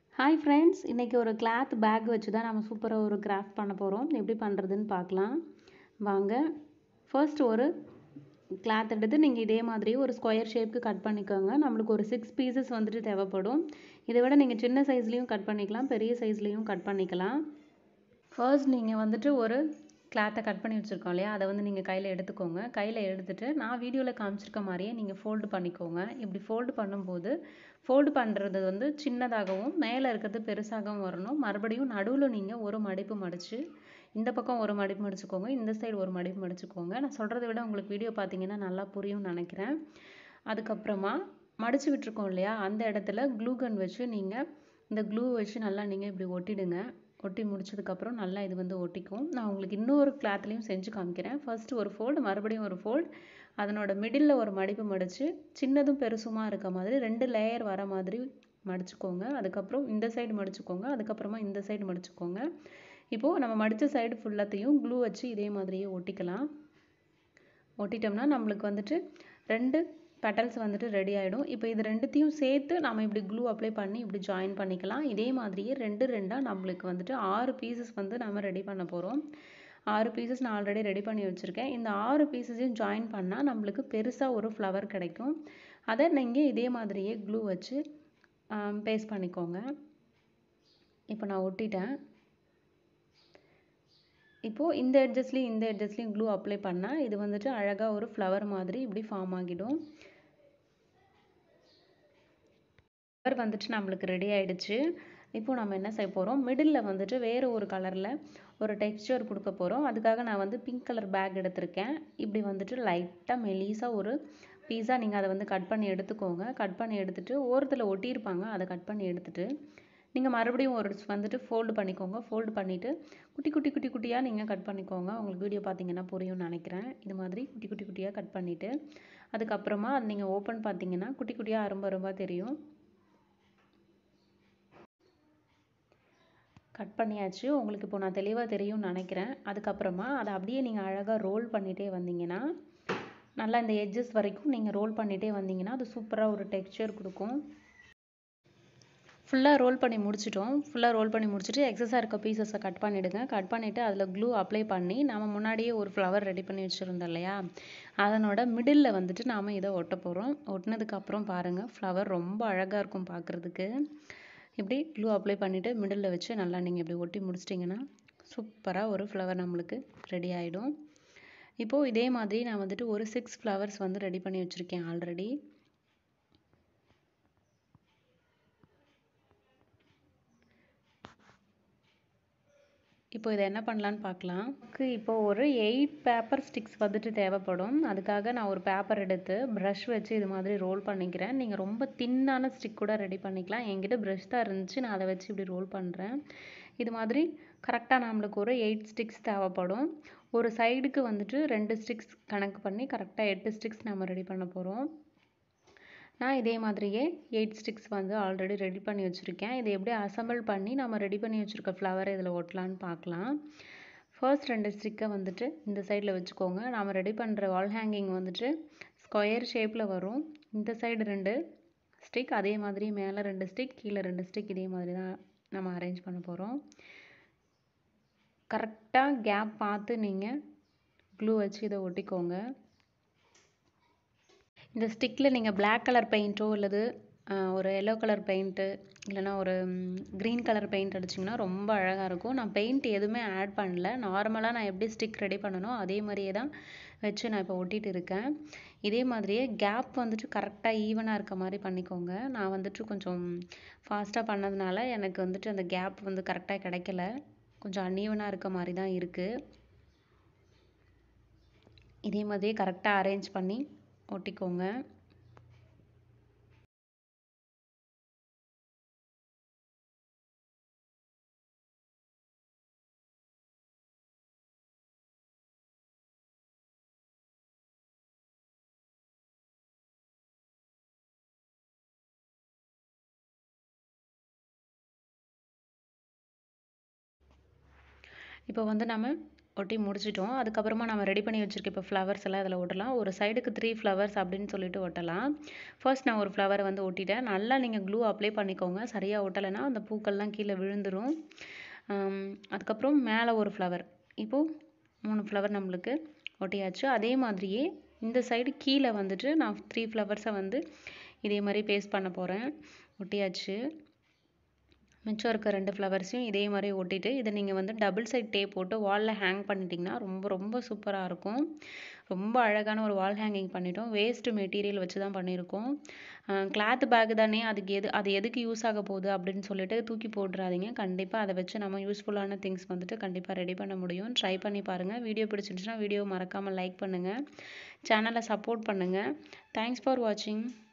hi friends இன்றைக்கி ஒரு cloth back வச்சு தான் நம்ம சூப்பராக ஒரு கிராஃப்ட் பண்ண போகிறோம் எப்படி பண்ணுறதுன்னு பார்க்கலாம் வாங்க ஃபர்ஸ்ட் ஒரு கிளாத் எடுத்து நீங்கள் இதே மாதிரி ஒரு ஸ்கொயர் ஷேப்க்கு கட் பண்ணிக்கோங்க நம்மளுக்கு ஒரு சிக்ஸ் பீசஸ் வந்துட்டு தேவைப்படும் இதை விட நீங்கள் சின்ன சைஸ்லேயும் கட் பண்ணிக்கலாம் பெரிய சைஸ்லேயும் கட் பண்ணிக்கலாம் ஃபர்ஸ்ட் நீங்கள் வந்துட்டு ஒரு கிளாத்தை கட் பண்ணி வச்சுருக்கோம் இல்லையா அதை வந்து நீங்கள் கையில் எடுத்துக்கோங்க கையில் எடுத்துகிட்டு நான் வீடியோவில் காமிச்சிருக்க மாதிரியே நீங்கள் ஃபோல்டு பண்ணிக்கோங்க இப்படி ஃபோல்டு பண்ணும்போது ஃபோல்டு பண்ணுறது வந்து சின்னதாகவும் மேலே இருக்கிறது பெருசாகவும் வரணும் மறுபடியும் நடுவில் நீங்கள் ஒரு மடிப்பு மடித்து இந்த பக்கம் ஒரு மடிப்பு மடிச்சுக்கோங்க இந்த சைடு ஒரு மடிப்பு மடிச்சுக்கோங்க நான் சொல்கிறத விட உங்களுக்கு வீடியோ பார்த்தீங்கன்னா நல்லா புரியும்னு நினைக்கிறேன் அதுக்கப்புறமா மடித்து விட்டுருக்கோம் இல்லையா அந்த இடத்துல க்ளூ கன் வச்சு நீங்கள் இந்த க்ளூ வச்சு நல்லா நீங்கள் இப்படி ஒட்டிடுங்க ஒட்டி முடிச்சதுக்கப்புறம் நல்லா இது வந்து ஒட்டிக்கும் நான் உங்களுக்கு இன்னொரு கிளாத்லேயும் செஞ்சு காமிக்கிறேன் ஃபர்ஸ்ட் ஒரு ஃபோல்டு மறுபடியும் ஒரு ஃபோல்டு அதனோட மிடில் ஒரு மடிப்பு மடித்து சின்னதும் பெருசுமாக இருக்க மாதிரி ரெண்டு லேயர் வர மாதிரி மடிச்சுக்கோங்க அதுக்கப்புறம் இந்த சைடு மடிச்சுக்கோங்க அதுக்கப்புறமா இந்த சைடு மடிச்சுக்கோங்க இப்போது நம்ம மடித்த சைடு ஃபுல்லாத்தையும் க்ளூ வச்சு இதே மாதிரியே ஒட்டிக்கலாம் ஒட்டிட்டோம்னா நம்மளுக்கு வந்துட்டு ரெண்டு பெட்டல்ஸ் வந்துட்டு ரெடி ஆகிடும் இப்போ இது ரெண்டுத்தையும் சேர்த்து நம்ம இப்படி க்ளூ அப்ளை பண்ணி இப்படி ஜாயின் பண்ணிக்கலாம் இதே மாதிரியே ரெண்டு ரெண்டாக நம்மளுக்கு வந்துட்டு ஆறு பீசஸ் வந்து நம்ம ரெடி பண்ண போகிறோம் ஆறு பீசஸ் நான் ஆல்ரெடி ரெடி பண்ணி வச்சுருக்கேன் இந்த ஆறு பீசஸையும் ஜாயின் பண்ணால் நம்மளுக்கு பெருசாக ஒரு ஃப்ளவர் கிடைக்கும் அதை நீங்கள் இதே மாதிரியே க்ளூ வச்சு பேஸ்ட் பண்ணிக்கோங்க இப்போ நான் ஒட்டிட்டேன் இப்போது இந்த எட்ஜஸ்லேயும் இந்த எட்ஜஸ்லேயும் க்ளூ அப்ளை பண்ணால் இது வந்துட்டு அழகாக ஒரு ஃப்ளவர் மாதிரி இப்படி ஃபார்ம் ஆகிடும் ஃப்ளவர் வந்துட்டு நம்மளுக்கு ரெடி ஆகிடுச்சு இப்போ நம்ம என்ன செய்ய போகிறோம் மிடில் வந்துட்டு வேறு ஒரு கலரில் ஒரு டெக்ஸ்சர் கொடுக்க போகிறோம் அதுக்காக நான் வந்து பிங்க் கலர் பேக் எடுத்திருக்கேன் இப்படி வந்துட்டு லைட்டாக மெலீஸாக ஒரு பீஸா நீங்கள் அதை வந்து கட் பண்ணி எடுத்துக்கோங்க கட் பண்ணி எடுத்துகிட்டு ஓரத்தில் ஒட்டியிருப்பாங்க அதை கட் பண்ணி எடுத்துகிட்டு நீங்கள் மறுபடியும் ஒரு வந்துட்டு ஃபோல்டு பண்ணிக்கோங்க ஃபோல்டு பண்ணிவிட்டு குட்டி குட்டி குட்டி குட்டியாக நீங்கள் கட் பண்ணிக்கோங்க உங்களுக்கு வீடியோ பார்த்தீங்கன்னா புரியும்னு நினைக்கிறேன் இது மாதிரி குட்டி குட்டி குட்டியாக கட் பண்ணிவிட்டு அதுக்கப்புறமா அது நீங்கள் ஓப்பன் பார்த்தீங்கன்னா குட்டி குட்டியாக அரும்ப அரும்பாக தெரியும் கட் பண்ணியாச்சு உங்களுக்கு இப்போ நான் தெளிவாக தெரியும்னு நினைக்கிறேன் அதுக்கப்புறமா அதை அப்படியே நீங்கள் அழகாக ரோல் பண்ணிகிட்டே வந்தீங்கன்னா நல்லா இந்த எட்ஜஸ் வரைக்கும் நீங்கள் ரோல் பண்ணிகிட்டே வந்தீங்கன்னா அது சூப்பராக ஒரு டெக்ஸ்சர் கொடுக்கும் ஃபுல்லாக ரோல் பண்ணி முடிச்சிட்டோம் ஃபுல்லாக ரோல் பண்ணி முடிச்சுட்டு எக்ஸஸாக இருக்க பீசஸை கட் பண்ணிவிடுங்க கட் பண்ணிவிட்டு அதில் க்ளூ அப்ளை பண்ணி நம்ம முன்னாடியே ஒரு ஃப்ளவர் ரெடி பண்ணி வச்சுருந்தோம் இல்லையா அதனோட மிடில் வந்துட்டு நாம் இதை ஒட்ட போகிறோம் ஒட்டினதுக்கப்புறம் பாருங்கள் ஃப்ளவர் ரொம்ப அழகாக இருக்கும் பார்க்குறதுக்கு இப்படி க்ளூ அப்ளை பண்ணிவிட்டு மிடில் வச்சு நல்லா நீங்கள் இப்படி ஒட்டி முடிச்சிட்டிங்கன்னா சூப்பராக ஒரு ஃப்ளவர் நம்மளுக்கு ரெடி ஆகிடும் இப்போது இதே மாதிரி நான் வந்துட்டு ஒரு சிக்ஸ் ஃப்ளவர்ஸ் வந்து ரெடி பண்ணி வச்சுருக்கேன் ஆல்ரெடி இப்போ இதை என்ன பண்ணலான்னு பார்க்கலாம் இப்போ ஒரு எயிட் பேப்பர் ஸ்டிக்ஸ் வந்துட்டு தேவைப்படும் அதுக்காக நான் ஒரு பேப்பர் எடுத்து ப்ரஷ் வச்சு இது மாதிரி ரோல் பண்ணிக்கிறேன் நீங்கள் ரொம்ப தின்னான ஸ்டிக் கூட ரெடி பண்ணிக்கலாம் என்கிட்ட ப்ரஷ் தான் இருந்துச்சு நான் அதை வச்சு இப்படி ரோல் பண்ணுறேன் இது மாதிரி கரெக்டாக நம்மளுக்கு ஒரு எயிட் ஸ்டிக்ஸ் தேவைப்படும் ஒரு சைடுக்கு வந்துட்டு ரெண்டு ஸ்டிக்ஸ் கணக்கு பண்ணி கரெக்டாக எட்டு ஸ்டிக்ஸ் நம்ம ரெடி பண்ண போகிறோம் நான் இதே மாதிரியே எயிட் ஸ்டிக்ஸ் வந்து ஆல்ரெடி ரெடி பண்ணி வச்சுருக்கேன் இதை எப்படி அசம்பிள் பண்ணி நம்ம ரெடி பண்ணி வச்சுருக்க ஃப்ளவரை இதில் ஒட்டலான்னு பார்க்கலாம் ஃபர்ஸ்ட் ரெண்டு ஸ்டிக்கை வந்துட்டு இந்த சைடில் வச்சுக்கோங்க நாம் ரெடி பண்ணுற வால் ஹேங்கிங் வந்துட்டு ஸ்கொயர் ஷேப்பில் வரும் இந்த சைடு ரெண்டு ஸ்டிக் அதே மாதிரி மேலே ரெண்டு ஸ்டிக் கீழே ரெண்டு ஸ்டிக் இதே மாதிரி தான் நம்ம அரேஞ்ச் பண்ண போகிறோம் கரெக்டாக கேப் பார்த்து நீங்கள் க்ளூ வச்சு இதை ஒட்டிக்கோங்க இந்த ஸ்டிக்கில் நீங்கள் பிளாக் கலர் பெயிண்ட்டோ இல்லது ஒரு எல்லோ கலர் பெயிண்ட்டு இல்லைனா ஒரு க்ரீன் கலர் பெயிண்ட் அடிச்சிங்கன்னா ரொம்ப அழகாக இருக்கும் நான் பெயிண்ட் எதுவுமே ஆட் பண்ணல நார்மலாக நான் எப்படி ஸ்டிக் ரெடி பண்ணனோ அதே மாதிரியே தான் வச்சு நான் இப்போ ஒட்டிகிட்டு இருக்கேன் இதே மாதிரியே கேப் வந்துட்டு கரெக்டாக ஈவனாக இருக்க மாதிரி பண்ணிக்கோங்க நான் வந்துட்டு கொஞ்சம் ஃபாஸ்ட்டாக பண்ணதுனால எனக்கு வந்துட்டு அந்த கேப் வந்து கரெக்டாக கிடைக்கல கொஞ்சம் அன்ஈவனாக இருக்க மாதிரி தான் இருக்குது இதே மாதிரியே கரெக்டாக அரேஞ்ச் பண்ணி ஒட்டிக்கோங்க இப்போ வந்து நம்ம ஒட்டி முடிச்சிட்டோம் அதுக்கப்புறமா நம்ம ரெடி பண்ணி வச்சுருக்க இப்போ ஃப்ளவர்ஸ் எல்லாம் இதில் ஒட்டலாம் ஒரு சைடுக்கு த்ரீ ஃப்ளவர்ஸ் அப்படின்னு சொல்லிட்டு ஒட்டலாம் ஃபர்ஸ்ட் நான் ஒரு ஃப்ளவரை வந்து ஒட்டிட்டேன் நல்லா நீங்கள் க்ளூ அப்ளை பண்ணிக்கோங்க சரியாக ஒட்டலைன்னா அந்த பூக்கள்லாம் கீழே விழுந்துடும் அதுக்கப்புறம் மேலே ஒரு ஃப்ளவர் இப்போது மூணு ஃப்ளவர் நம்மளுக்கு ஒட்டியாச்சு அதே மாதிரியே இந்த சைடு கீழே வந்துட்டு நான் த்ரீ ஃப்ளவர்ஸை வந்து இதே மாதிரி பேஸ்ட் பண்ண போகிறேன் ஒட்டியாச்சு மிச்சம் இருக்க ரெண்டு ஃப்ளவர்ஸையும் இதே மாதிரி ஒட்டிட்டு இதை நீங்கள் வந்து டபுள் சைட் டேப் போட்டு வாலில் ஹேங் பண்ணிட்டீங்கன்னா ரொம்ப ரொம்ப சூப்பராக இருக்கும் ரொம்ப அழகான ஒரு வால் ஹேங்கிங் பண்ணிட்டோம் வேஸ்ட்டு மெட்டீரியல் வச்சு தான் பண்ணியிருக்கோம் கிளாத் பேக் தானே அதுக்கு எது அது எதுக்கு யூஸ் ஆக போகுது அப்படின்னு சொல்லிட்டு தூக்கி போட்டுறாதீங்க கண்டிப்பாக அதை வச்சு நம்ம யூஸ்ஃபுல்லான திங்ஸ் வந்துட்டு கண்டிப்பாக ரெடி பண்ண முடியும் ட்ரை பண்ணி பாருங்கள் வீடியோ பிடிச்சிருந்துச்சுன்னா வீடியோ மறக்காமல் லைக் பண்ணுங்கள் சேனலை சப்போர்ட் பண்ணுங்கள் தேங்க்ஸ் ஃபார் வாட்சிங்